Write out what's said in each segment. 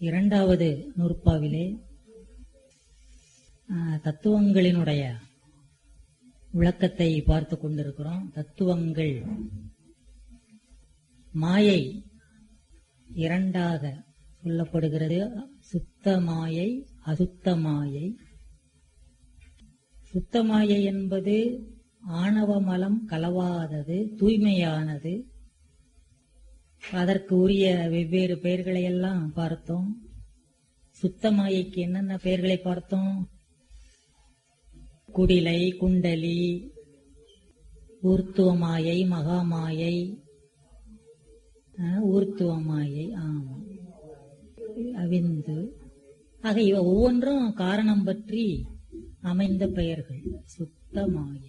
இரண்டாவது நூற்பாவிலே ஆ, தத்துவங்களினுடைய விளக்கத்தை பார்த்து கொண்டிருக்கிறோம் தத்துவங்கள் மாயை இரண்டாக சொல்லப்படுகிறது சுத்த மாயை அசுத்த மாயை சுத்த மாயை என்பது ஆணவ மலம் கலவாதது தூய்மையானது அதற்கு உரிய வெவ்வேறு பெயர்களை எல்லாம் பார்த்தோம் சுத்த மாயைக்கு என்னென்ன பெயர்களை பார்த்தோம் குடிலை குண்டலி ஊர்த்துவ மாயை மகாமாயை அஹ், ஊர்த்துவ மாயை ஆமா அவிந்து ஆக இவ ஒவ்வொன்றும் காரணம் பற்றி அமைந்த பெயர்கள் சுத்த மாயை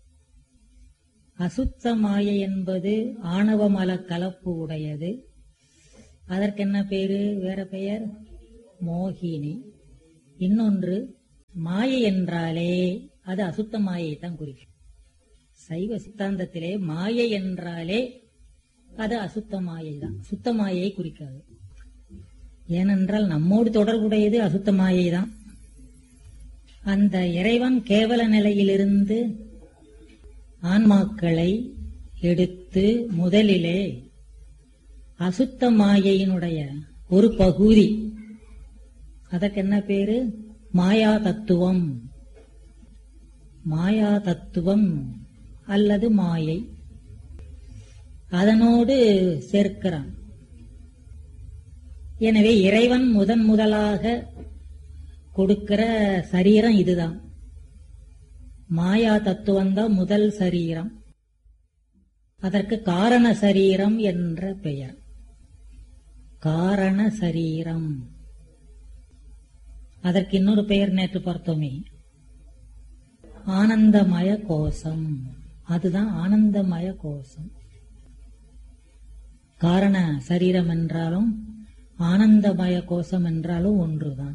அசுத்த மாயை என்பது ஆணவ மல கலப்பு உடையது அதற்கு என்ன பேரு வேற பெயர் மோகினி இன்னொன்று மாயை என்றாலே அது அசுத்த மாயை தான் குறிக்கும் சைவ சித்தாந்தத்திலே மாயை என்றாலே அது அசுத்த மாயை தான் சுத்த மாயை குறிக்காது ஏனென்றால் நம்மோடு தொடர்புடையது அசுத்த மாயை தான் அந்த இறைவன் கேவல நிலையிலிருந்து ஆன்மாக்களை எடுத்து முதலிலே அசுத்த மாயையினுடைய ஒரு பகுதி அதற்கு என்ன பேரு மாயா தத்துவம் மாயா தத்துவம் அல்லது மாயை அதனோடு சேர்க்கிறான் எனவே இறைவன் முதன் முதலாக கொடுக்கிற சரீரம் இதுதான் மாயா தத்துவம் தான் முதல் சரீரம் அதற்கு காரண சரீரம் என்ற பெயர் காரண சரீரம் அதற்கு இன்னொரு பெயர் நேற்று பார்த்தோமே ஆனந்தமய கோஷம் அதுதான் ஆனந்தமய கோஷம் காரண சரீரம் என்றாலும் ஆனந்தமய கோஷம் என்றாலும் ஒன்றுதான்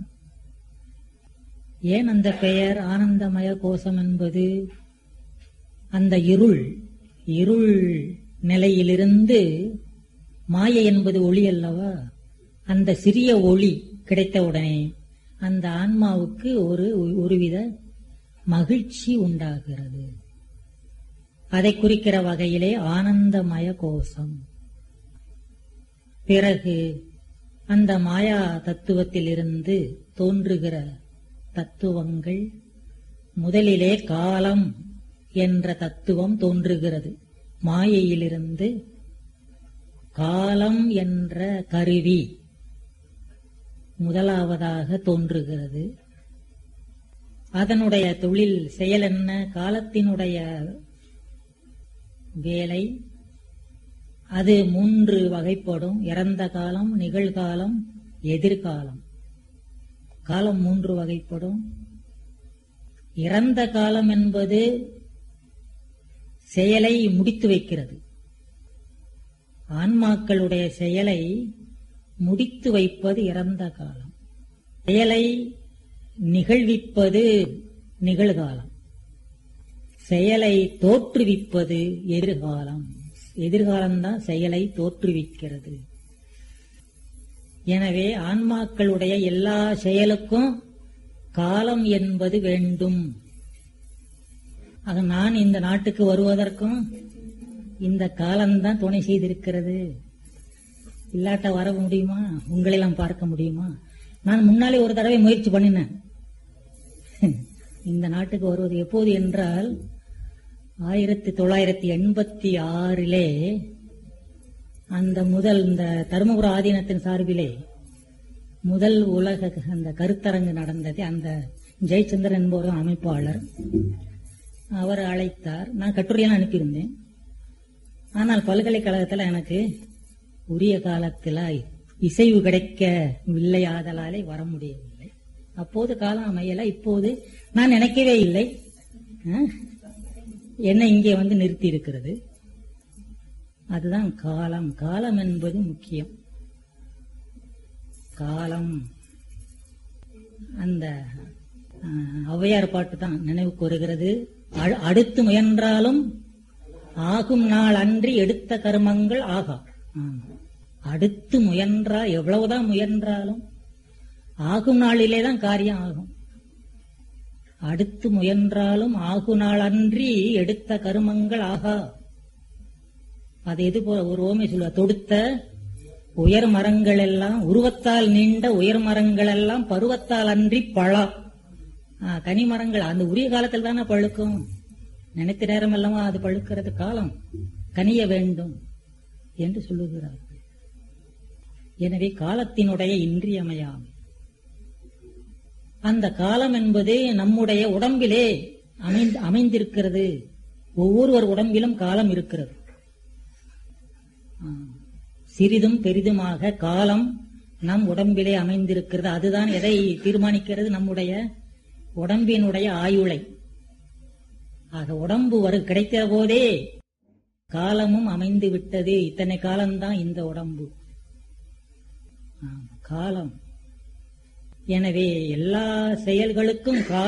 ஏன் அந்த பெயர் ஆனந்தமய கோஷம் என்பது அந்த இருள் இருள் நிலையிலிருந்து மாயை என்பது ஒளி அல்லவா அந்த சிறிய ஒளி கிடைத்தவுடனே அந்த ஆன்மாவுக்கு ஒரு ஒருவித மகிழ்ச்சி உண்டாகிறது அதை குறிக்கிற வகையிலே ஆனந்தமய கோஷம் பிறகு அந்த மாயா தத்துவத்திலிருந்து தோன்றுகிற தத்துவங்கள் முதலிலே காலம் என்ற தத்துவம் தோன்றுகிறது மாயையிலிருந்து காலம் என்ற கருவி முதலாவதாக தோன்றுகிறது அதனுடைய தொழில் செயல் என்ன காலத்தினுடைய வேலை அது மூன்று வகைப்படும் இறந்த காலம் நிகழ்காலம் எதிர்காலம் காலம் மூன்று வகைப்படும் இறந்த காலம் என்பது செயலை முடித்து வைக்கிறது ஆன்மாக்களுடைய செயலை முடித்து வைப்பது இறந்த காலம் செயலை நிகழ்விப்பது நிகழ்காலம் செயலை தோற்றுவிப்பது எதிர்காலம் எதிர்காலம்தான் செயலை தோற்றுவிக்கிறது எனவே ஆன்மாக்களுடைய எல்லா செயலுக்கும் காலம் என்பது வேண்டும் ஆக நான் இந்த நாட்டுக்கு வருவதற்கும் இந்த காலம்தான் துணை செய்திருக்கிறது இல்லாட்ட வர முடியுமா உங்களெல்லாம் பார்க்க முடியுமா நான் முன்னாலே ஒரு தடவை முயற்சி பண்ணினேன் இந்த நாட்டுக்கு வருவது எப்போது என்றால் ஆயிரத்தி தொள்ளாயிரத்தி எண்பத்தி ஆறிலே அந்த முதல் இந்த தருமபுர ஆதீனத்தின் சார்பிலே முதல் உலக அந்த கருத்தரங்கு நடந்தது அந்த ஜெயச்சந்திரன் என்பவர் அமைப்பாளர் அவர் அழைத்தார் நான் கட்டுரையெல்லாம் அனுப்பியிருந்தேன் ஆனால் பல்கலைக்கழகத்தில் எனக்கு உரிய காலத்தில் இசைவு கிடைக்கவில்லை ஆதலாலே வர முடியவில்லை அப்போது காலம் அமையல இப்போது நான் நினைக்கவே இல்லை ஆ? என்னை இங்கே வந்து நிறுத்தி இருக்கிறது அதுதான் காலம் காலம் என்பது முக்கியம் காலம் அந்த ஆ, ஔவையார் பாட்டு தான் நினைவுக்கு வருகிறது அ- அடுத்து முயன்றாலும் ஆகும் நாள் அன்றி எடுத்த கருமங்கள் ஆகா ஆமா. அடுத்து முயன்றா எவ்வளவுதான் முயன்றாலும் ஆகும் நாளிலே தான் காரியம் ஆகும் அடுத்து முயன்றாலும் ஆகு நாள் அன்றி எடுத்த கருமங்கள் ஆகா அது எது போல ஒரு ஓமை சொல்லுவா தொடுத்த உயர் மரங்கள் எல்லாம் உருவத்தால் நீண்ட உயர் மரங்கள் எல்லாம் பருவத்தால் அன்றி பழா ஆ, கனி மரங்கள் அந்த உரிய காலத்தில் தானே பழுக்கும் நினைத்த நேரம் அல்லவா அது பழுக்கிறது காலம் கனிய வேண்டும் என்று சொல்லுகிறார் எனவே காலத்தினுடைய இன்றியமையாமை அந்த காலம் என்பது நம்முடைய உடம்பிலே அமைந்து அமைந்திருக்கிறது ஒவ்வொருவர் உடம்பிலும் காலம் இருக்கிறது ஆ. சிறிதும் பெரிதுமாக காலம் நம் உடம்பிலே அமைந்திருக்கிறது அதுதான் எதை தீர்மானிக்கிறது நம்முடைய உடம்பினுடைய ஆயுளை ஆக உடம்பு வரு கிடைக்கிற போதே காலமும் அமைந்து விட்டது இத்தனை காலம்தான் இந்த உடம்பு ஆம், காலம் எனவே எல்லா செயல்களுக்கும் காலம்